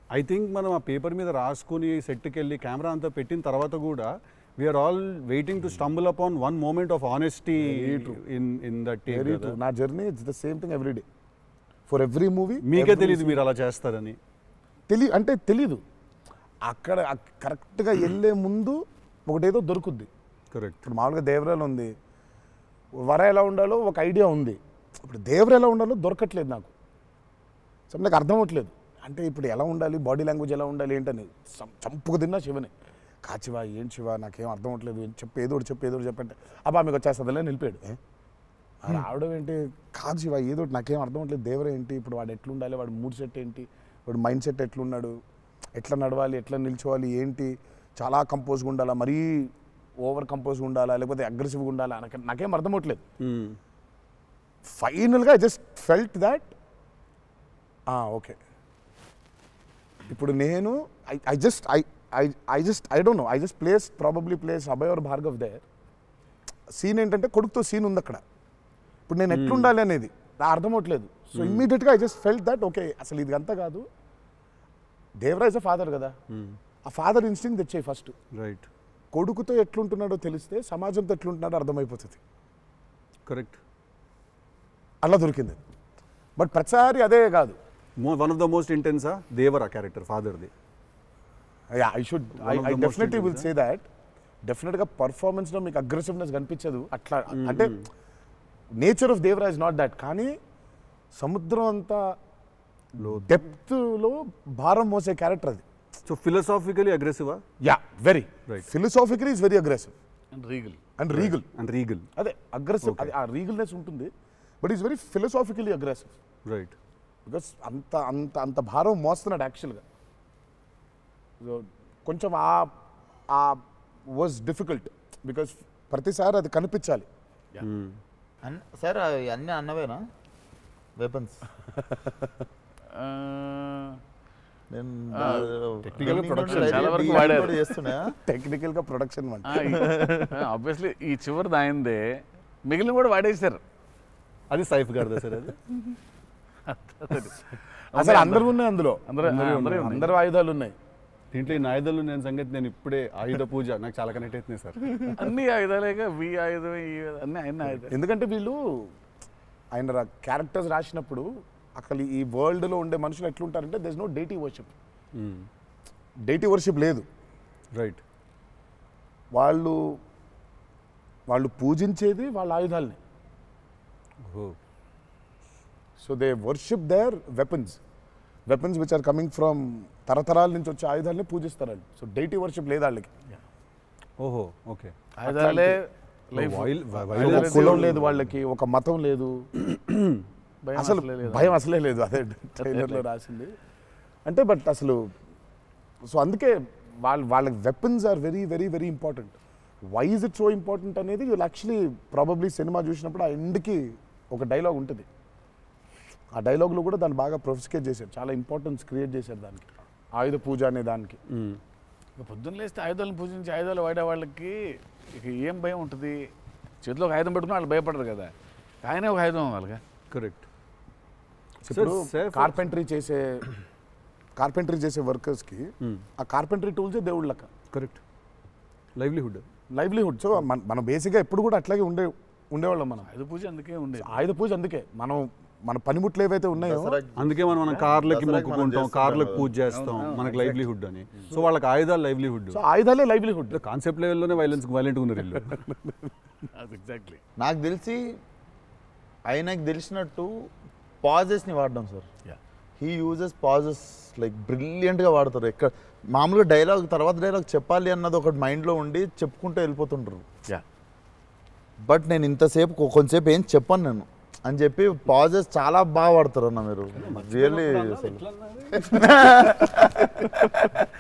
I think మనం ఆ paper మీద రాసుకుని సెట్కి వెళ్ళి కెమెరా అంతా పెట్టిన తర్వాత కూడా we are all waiting to stumble upon one moment of honesty in in that very true నా journey it's the same thing every day for every movie మీకే తెలియదు మీరు అలా చేస్తారని తెలి అంటే తెలీదు అక్కడ కరెక్ట్గా వెళ్ళే ముందు ఒకటేదో దొరుకుద్ది కరెక్ట్ ఇప్పుడు మామూలుగా దేవరాలు ఉంది వర ఎలా ఉండాలో ఒక ఐడియా ఉంది ఇప్పుడు దేవర ఎలా ఉండాలో దొరకట్లేదు నాకు సో నాకు అర్థం అవ్వట్లేదు అంటే ఇప్పుడు ఎలా ఉండాలి బాడీ లాంగ్వేజ్ ఎలా ఉండాలి ఏంటని సం- చంపుకు తిన్నా శివనే కాచివా ఏం శివ నాకేం అర్థం అవ్వట్లేదు ఏం చెప్పు ఏదో ఒకటి చెప్పు ఏదో ఒకటి చెప్పంటే అబ్బా మీకు వచ్చేస్తుందిలే నిలిపాడు ఏ? ఆ రావడం ఏంటి కాదు శివ ఏదో ఒకటి నాకేం అర్థం అవ్వట్లేదు దేవర ఏంటి ఇప్పుడు వాడు ఎట్లుండాలి వాడు మూడ్ సెట్ ఏంటి వాడు మైండ్ సెట్ ఎట్లున్నాడు ఎట్లా నడవాలి ఎట్లా నిల్చోవాలి ఏంటి చాలా కంపోజ్గా ఉండాలా మరీ ఓవర్ కంపోజ్గా ఉండాలా లేకపోతే అగ్రెసివ్గా ఉండాలా నాకు నాకేం అర్థం అవ్వట్లేదు ఫైనల్గా I just felt that okay ఇప్పుడు నేను I I just I I I just I don't know I just place probably place Abhay or Bhargav there scene ఏంటంటే కొడుకుతో సీన్ ఉంది అక్కడ ఇప్పుడు నేను ఎట్లుండాలి అనేది నా అర్థం అవట్లేదు సో ఇమ్మీడియట్గా I just felt that okay అసలు ఇది అంతా కాదు దేవరాజ్ అ ఫాదర్ కదా ఆ ఫాదర్ ఇన్స్టింగ్ తెచ్చాయి ఫస్ట్ రైట్ కొడుకుతో ఎట్లుంటున్నాడో తెలిస్తే సమాజంతో ఎట్లుంటున్నాడో అర్థమైపోతుంది కరెక్ట్ అలా దొరికింది బట్ ప్రతిసారి అదే కాదు వన్ ఆఫ్ ద మోస్ట్ ఇంటెన్సా దేవరా క్యారెక్టర్ ఫాదర్ది I should One of I the most definitely will intense, say that డెఫినెట్గా పర్ఫార్మెన్స్లో మీకు అగ్రెసివ్నెస్ కనిపించదు అట్లా అంటే nature of Devaraj not that కానీ సముద్రం అంతా డెప్త్లో భారం మోసే క్యారెక్టర్ అది సో ఫిలసాఫికలీ అగ్రెసివా yeah very Right. Philosophically is very aggressive and regal and regal and regal అదే అగ్రెసివ్ అది ఆ రీగల్నెస్ ఉంటుంది but is very philosophically aggressive right because అంత అంత అంత భారం మోస్తున్నాడు యాక్చువల్గా సో కొంచెం ఆ ఆ వాజ్ డిఫికల్ట్ బికాస్ ప్రతిసారి అది కనిపించాలి అన్ సార్ అవి అన్నీ అన్నవేనా వెపన్స్ నేను technical beginning production నుండి చాలా ready వరకు design వాడారు. కూడా చేస్తున్నా టెక్నికల్గా ప్రొడక్షన్ వంట ఆబ్వియస్లీ ఈ చివరిది ఆయనదే మిగిలిన కూడా వాడేశారు అది సైఫ్ గారిదా సార్ అది అసలు అందరూ ఉన్నాయి అందులో అందరూ- అందరూ అందరూ ఉన్నాయి. ఉన్నాయి. అందరూ ఆయుధాలు ఉన్నాయి దీంట్లో ఈ నాయుధలు నేను సంగతి నేను ఇప్పుడే ఆయుధ పూజ నాకు చాలా కనెక్ట్ అవుతుంది సార్ అన్ని ఆయుధాలేక వి ఆయుధం ఈ ఆయుధం, అన్ని ఆయన ఆయుధాలు ఎందుకంటే వీళ్ళు ఆయన క్యారెక్టర్స్ రాసినప్పుడు అసలు ఈ వరల్డ్లో ఉండే మనుషులు ఎట్లుంటారంటే there's no deity worship deity worship లేదు రైట్ వాళ్ళు వాళ్ళు పూజించేది వాళ్ళ ఆయుధాలని ఓహో so they worship their weapons weapons which are coming from తరతరాల నుంచి వచ్చే ఆయుధాలని పూజిస్తారు వాళ్ళు సో డైటీ వర్షిప్ లేదు వాళ్ళకి ఓహో ఓకే ఆయుధాలే లైఫ్ ఒక కులం లేదు వాళ్ళకి ఒక మతం లేదు భయం అసలు అసలే లేదు. భయం అసలే లేదు అదే ట్రైలర్లో రాసింది అంటే బట్ అసలు సో అందుకే వాళ్ళ వాళ్ళ weapons are very very very important why is it so important అనేది వీళ్ళు యాక్చువల్లీ ప్రాబబ్లీ సినిమా చూసినప్పుడు ఆ ఎండ్కి ఒక డైలాగ్ ఉంటుంది ఆ డైలాగ్లో కూడా దాన్ని బాగా ప్రొఫిస్కేట్ చేశారు చాలా ఇంపార్టెన్స్ క్రియేట్ చేశారు దానికి ఆయుధ పూజ అనే దానికి ఇక పొద్దున్న లేస్తే ఆయుధాలను పూజించి ఆయుధాలు వాడే వాళ్ళకి ఇక ఏం భయం ఉంటుంది చేతిలో ఒక ఆయుధం పెట్టుకుని వాళ్ళు భయపడరు కదా ఆయనే ఒక ఆయుధం వాళ్ళగా కరెక్ట్ ఇప్పుడు safe- కార్పెంటరీ చేసే కార్పెంటరీ చేసే వర్కర్స్కి ఆ కార్పెంటరీ టూల్సే దేవుళ్ళ లెక్క కరెక్ట్ లైవ్లీహుడ్ లైవ్లీహుడ్ సో మన మనం బేసిక్గా ఎప్పుడు కూడా అట్లాగే ఉండే ఉండేవాళ్ళం మనం ఆయుధ పూజ అందుకే ఉండేది ఆయుధ పూజ అందుకే మనం మన పనిముట్లు ఏవైతే ఉన్నాయో దసరాకి అందుకే మనం మన కార్లకి దసరాకి మనం మొక్కుకుంటాం చేస్తుంటాం కార్లకు కదా. పూజ చేస్తాం మనకు లైవ్లీహుడ్ అని సో వాళ్ళకి ఆయుధాలు లైవ్లీహుడ్ సో ఆయుధాలే లైవ్లీహుడ్ కాన్సెప్ట్ లెవెల్లోనే వైలెన్స్ వైలెంట్గా ఉన్నారు వీళ్ళు అది ఎగ్జాక్ట్లీ నాకు తెలిసి ఆయనకు తెలిసినట్టు పాజెస్ని వాడడం sir he uses pauses like బ్రిలియంట్గా వాడతారు ఎక్కడ మామూలుగా డైలాగ్ తర్వాత డైలాగ్ చెప్పాలి అన్నది ఒకటి మైండ్లో ఉండి చెప్పుకుంటూ వెళ్ళిపోతుంటారు యా బట్ నేను ఇంతసేపు కొ- కొంతసేపు ఏం చెప్పను నేను అని చెప్పి పాజెస్ చాలా బాగా వాడతారు అన్న మీరు రియల్లీ అసలు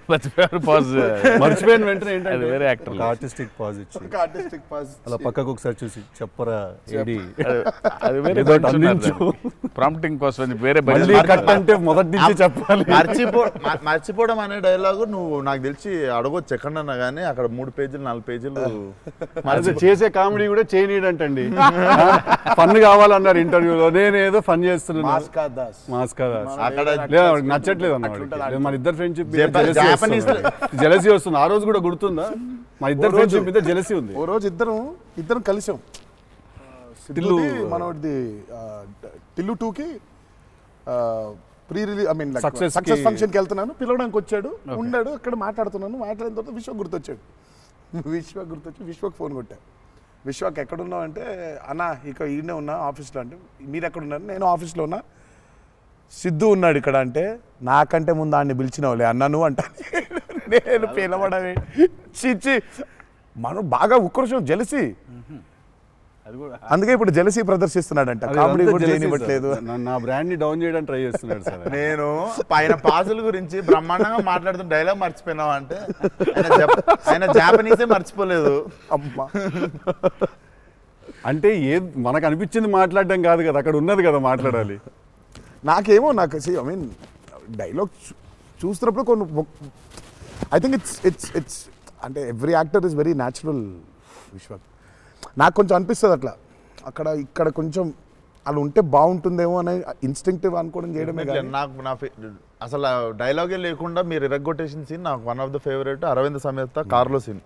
మర్చిపోయారు పాజ్ మర్చిపోయిన వెంటనే అది ఏంటంటే వేరే యాక్టర్ ఆర్టిస్టిక్ పాజ్ ఇచ్చి ఆర్టిస్టిక్ పాస్ అలా పక్కకు ఒకసారి చూసి చెప్పరా ఏడి అది వేరే ఏదో ఒకటి అందించు. ప్రాంప్టింగ్ కోసం అని వేరే మళ్ళీ budget. కట్ అంటే మొదటి నుంచి చెప్పాలి మర్చిపో మ- మర్చిపోవడం అనే డైలాగు నువ్వు నాకు తెలిసి అడగొచ్చు ఎక్కడన్నా కానీ అక్కడ మూడు పేజీలు నాలుగు పేజీలు అది చేసే కామెడీ కూడా చేయనీడంటండి ఫన్ కావాలన్నారు ఇంటర్వ్యూలో నేనేదో ఫన్ చేస్తున్నాను మాస్కా దాస్ మాస్ కదా అక్కడ లేదా వాడికి నచ్చట్లేదు అన్న అట్లుంటది వాడికి. మన ఇద్దరు ఫ్రెండ్షిప్ జప- జాపనీస్ జెలసీ వస్తుంది ఆ రోజు కూడా గుర్తుందా మా ఇద్దరు ఓ రోజు- ఫ్రెండ్షిప్ మీద జెలసీ ఉంది ఓ రోజు ఇద్దరం ఇద్దరం కలిసాం టిల్లు. టిల్లు మనోడిది ఆ, టిల్లు టూకి pre release I mean Success success కి- ఫంక్షన్కి వెళ్తున్నాను పిలవడానికి వచ్చాడు ఉన్నాడు అక్కడ మాట్లాడుతున్నాను మాట్లాడిన తర్వాత విశ్వ గుర్తొచ్చాడు విశ్వ గుర్తొచ్చి విశ్వకి ఫోన్ కొట్టా విశ్వకి ఎక్కడున్నావు అంటే అన్న ఇక ఈయనే ఉన్నా ఆఫీస్లో అంటే మీరు ఎక్కడున్నారు నేను ఆఫీస్లో ఉన్నా సిద్ధు ఉన్నాడు ఇక్కడ అంటే నాకంటే ముందు ఆయన్ని పిలిచినవులే అన్న నువ్వు అంటా నేను పిలవడమే చిచ్చి మనం బాగా ఉక్రోషం జెలిసి అది కూడా అందుకే ఇప్పుడు జెలసీ ప్రదర్శిస్తున్నాడంట అది కామెడీ అంతా కూడా jealousy చేయనివ్వట్లేదు సార్. నా- నా బ్రాండ్ ని డౌన్ చేయడానికి ట్రై చేస్తున్నాడు సార్ నేను పైన పాజుల గురించి బ్రహ్మాండంగా మాట్లాడుతున్న డైలాగ్ మర్చిపోయినావు అంటే ఆయన జప- ఆయన జాపనీసే మర్చిపోలేదు అమ్మా అంటే ఏ మనకు అనిపించింది మాట్లాడడం కాదు కదా అక్కడ ఉన్నది కదా మాట్లాడాలి నాకేమో నాకు ఐ మీన్ డైలాగ్ చూస్తున్నప్పుడు కొన్ని I think it's it's it's అంటే every actor is very natural Vishwa నాకు కొంచెం అనిపిస్తుంది అట్లా అక్కడ ఇక్కడ కొంచెం అలా ఉంటే బాగుంటుందేమో అనే ఇన్స్టింక్టివ్ అనుకోవడం చేయడమే ఇట్లా కానీ నాకు నా ఫే- అసలు ఆ డైలాగే లేకుండా మీరు ఇరగ్గొట్టేసిన సీన్ నాకు one of the favourite Aravind Sametha కార్లో సీన్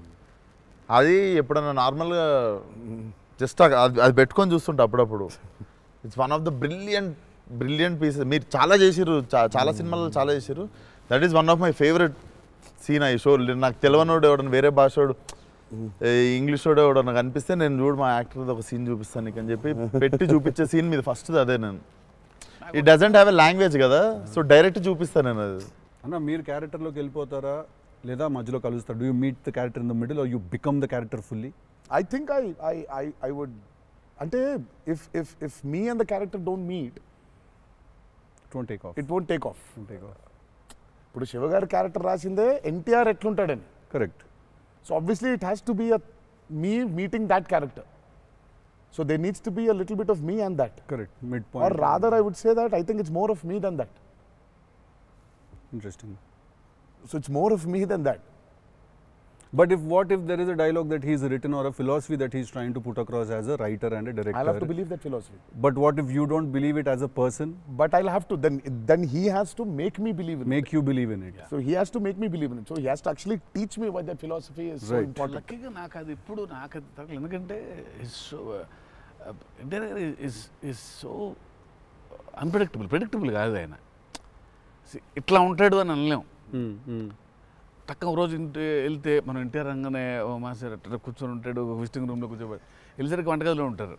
అది ఎప్పుడన్నా నార్మల్గా జస్ట్ అది అది పెట్టుకొని చూస్తుంటా అప్పుడప్పుడు it's one of the brilliant brilliant pieces మీరు చాలా చేసిర్రు చా- చాలా సినిమాల్లో చాలా చేసిర్రు that is one of my favourite scene ఈ షో నాకు తెలియనోడు ఎవడన్నా వేరే భాషోడు ఇంగ్లీష్ వాడు ఎవడన్నా కనిపిస్తే నేను చూడు మా యాక్టర్ ఒక సీన్ చూపిస్తాను నీకు అని చెప్పి పెట్టి చూపించే సీన్ మీద ఫస్ట్ అదే నేను it doesn't have a language కదా సో డైరెక్ట్ చూపిస్తాను నేను అది అన్న మీరు క్యారెక్టర్లోకి వెళ్ళిపోతారా లేదా మధ్యలో కలుస్తారు do you meet the character in the middle you become the character fully I think I I I I would అంటే if if if me and the character don't meet don't take off it won't take off take off ఇప్పుడు శివగారి character రాసిందే ఎన్టీఆర్ ఎట్లుంటాడని correct So obviously it has to be a me meeting that character. So there needs to be a little bit of me and that. Correct mid Or point rather I would say that I think it's more of me than that. Interesting So it's more of me than that. But if what if there is a dialogue that he's written or a philosophy that he's trying to put across as a writer and a director? I'll have to believe that philosophy. But what if you don't believe it as a person? But I'll have to then then he has to make me believe in Make you believe in it. it. So he has to make me believe in it. So he has to actually teach me why that philosophy is so Right. important. లక్కీగా నాకు అది ఇప్పుడు నాకు అది తగలేదు ఎందుకంటే is so interior is is so unpredictable predictable కాదు ఆయన See, ఇట్లా ఉంటాడు అని అనలేం Mm, mm. టక్క ఒక రోజు ఇంటి వెళ్తే మనం ఇంటి రంగానే ఓ మాస్టర్ అట్లా కూర్చొని ఉంటాడు విజిటింగ్ రూమ్లో కూర్చోబడి వెళ్ళేసరికి వంటగదిలో ఉంటారు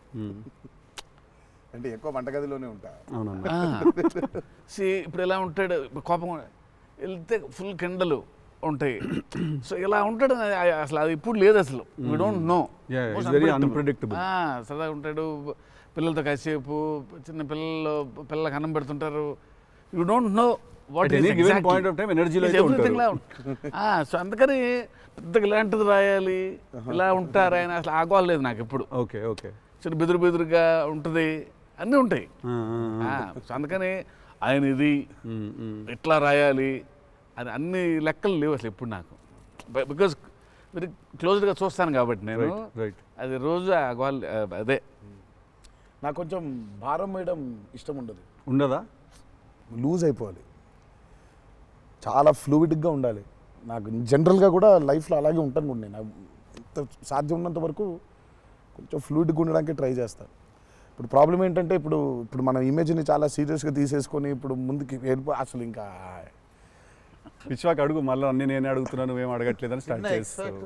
అంటే ఎక్కువ వంటగదిలోనే ఉంటా అవునన్నా సి ఇప్పుడు ఎలా ఉంటాడు ఇప్పుడు కోపం వెళ్తే ఫుల్ కెండలు ఉంటాయి సో ఇలా ఉంటాడు అని ఆ- అసలు అది ఇప్పుడు లేదు అసలు we don't know Yeah, it's very unpredictable. సరదాగా ఉంటాడు పిల్లలతో కాసేపు చిన్న పిల్లలు పిల్లలకు అన్నం పెడుతుంటారు you don't know what At any given point of time, energy లో అయితే ఉంటారు. సో అందుకని పెద్దగా ఇలాంటిది రాయాలి ఇలా ఉంటారు ఆయన అసలు ఆగోలేదు నాకు ఎప్పుడు ఓకే ఓకే చిన్న బెదురు బెదురుగా ఉంటుంది అన్నీ ఉంటాయి ఆ, సో అందుకని ఆయన ఇది ఇట్లా రాయాలి అది అన్ని లెక్కలు లేవు అసలు ఎప్పుడు నాకు బికాజ్ వెరీ క్లోజ్డ్గా చూస్తాను కాబట్టి నేను రైట్ రైట్ అది రోజు ఆ గోల్ అదే నాకు కొంచెం భారం వేయడం ఇష్టం ఉండదు ఉండదా లూజ్ అయిపోవాలి చాలా ఫ్లూయిడ్గా ఉండాలి నాకు జనరల్గా కూడా లైఫ్లో అలాగే ఉంటాను కూడా నేను ఎంత సాధ్యం ఉన్నంత వరకు కొంచెం ఫ్లూయిడ్గా ఉండడానికి ట్రై చేస్తాను ఇప్పుడు ప్రాబ్లం ఏంటంటే ఇప్పుడు ఇప్పుడు మన ఇమేజ్ని చాలా సీరియస్గా తీసేసుకొని ఇప్పుడు ముందుకి వెళ్ళిపో అసలు ఇంకా విశ్వాక్ అడుగు మళ్ళీ అన్ని నేనే అడుగుతున్నాను నువ్వేం అడగట్లేదని స్టార్ట్ చిన్న చేస్తావు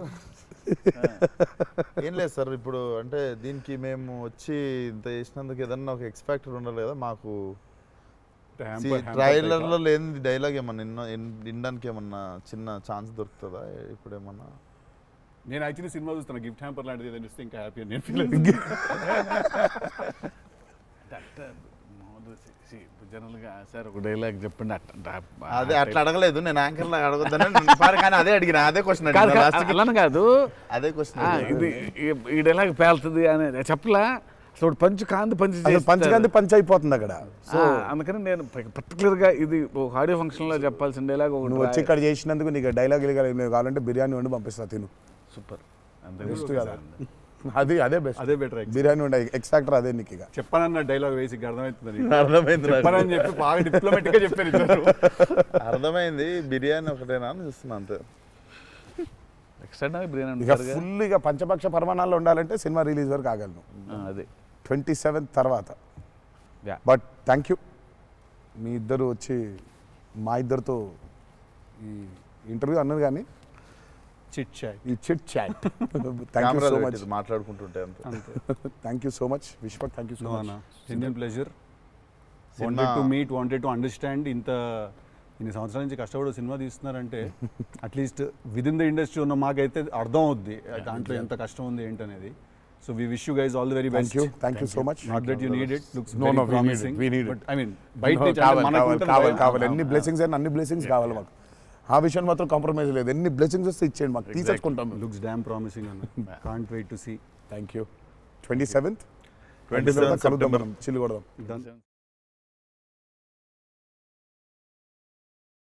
ఏం లేదు సార్ ఇప్పుడు అంటే దీనికి మేము వచ్చి ఇంత చేసినందుకు ఏదన్నా ఒక ఎక్స్పెక్టర్ ఉండాలి కదా మాకు Hamper- hamper ట్రైలర్లో లేని డైలాగ్ ఏమన్నా విన్న- విన్- వినడానికి ఏమన్నా చిన్న ఛాన్స్ దొరుకుతుందా ఇప్పుడు ఏమన్నా నేను యాక్చువల్లీ సినిమా చూస్తాను గిఫ్ట్ హ్యాంపర్ లాంటిది ఏదైనా ఇస్తే ఇంకా హ్యాపీ నేను ఫీల్ జనరల్గా సార్ ఒక డైలాగ్ చెప్పండి అట్ట- అట్ట- అదే అట్లా అడగలేదు నేను యాంకర్ లాగా అడగొద్దని పారు కానీ అదే అడిగిన అదే క్వశ్చన్ కాదు అడిగిన కాదు, లాస్ట్ అలానే కాదు అదే క్వశ్చన్ ఆ, ఇది ఈ- ఈ డైలాగ్ పేలుతుంది అని చెప్పలా అసలు ఒకటి పంచు కాంతి పంచి అసలు చేస్తారు. పంచకంది పంచ్ అయిపోతుంది అక్కడ ఆ, అందుకని నేను పర్టికులర్గా ఇది ఒక ఆడియో ఫంక్షన్లో చెప్పాల్సిన డైలాగ్ ఒకటి నువ్వు వచ్చి ఇక్కడ చేసినందుకు నీకు డైలాగ్ నువ్వు కావాలంటే బిర్యానీ వండి పంపిస్తా తిను సూపర్ బెస్ట్ కదా అది అదే బెస్ట్ అదే బెటర్ బిర్యానీ వండి ఎక్స్ ఫ్యాక్టర్ అదే నీకు ఇక చెప్పానన్న డైలాగ్ వేసి అర్థమవుతుంది నీకు. అర్థమైంది నాకు. చెప్పానని చెప్పి బాగా డిప్లొమాటిక్ గా చెప్పారు ఇద్దరు. అర్థమైంది బిర్యానీ ఒకటేనా అని చూస్తున్నా అంతే ఎక్స్ట్రా బిర్యానీ ఇక ఉంటారుగా? ఫుల్ ఇక పంచపక్ష పరమాణాల్లో ఉండాలంటే సినిమా రిలీజ్ వరకు ఆగలను ఆ, అదే ట్వంటీ సెవెంత్ తర్వాత యా బట్ థ్యాంక్ యూ మీ ఇద్దరు వచ్చి మా ఇద్దరితో ఈ ఇంటర్వ్యూ అన్నారు కానీ చిట్ చాట్ ఈ chit chat thank you camera so much మాట్లాడుకుంటుంటే అంతే అంతే thank you so much Vishwak thank you so no much అన్న జెన్యున్ ప్లెజర్ సినిమా- wanted to meet wanted to understand ఇంత ఇన్ని సంవత్సరాల నుంచి కష్టపడి సినిమా తీస్తున్నారంటే at least with in the industry ఉన్న మాకైతే అర్థం అవుద్ది దాంట్లో ఎంత కష్టం ఉంది ఏంటనేది so we wish you guys all the very thank best you thank you so much not that you need it looks No, no, we need it, promising we need it. But I mean బయట నుంచి అంటే కావాలి మనకు కావాలి ఉంటుంది కావాలి భయం. కావాలి ఎన్ని బ్లెస్సింగ్స్ అయినా అన్ని బ్లెస్సింగ్స్ కావాలి మాకు ఆ విషయం మాత్రం కాంప్రమైజ్ లేదు ఎన్ని బ్లెస్సింగ్స్ వస్తే ఇచ్చేయండి మాకు తీసేసుకుంటాం లుక్స్ డామ్ ప్రామిసింగ్ అన్న can't wait to see thank you twenty seventh 27th కలుద్దాం September. మనం చిల్లు కొడదాం డన్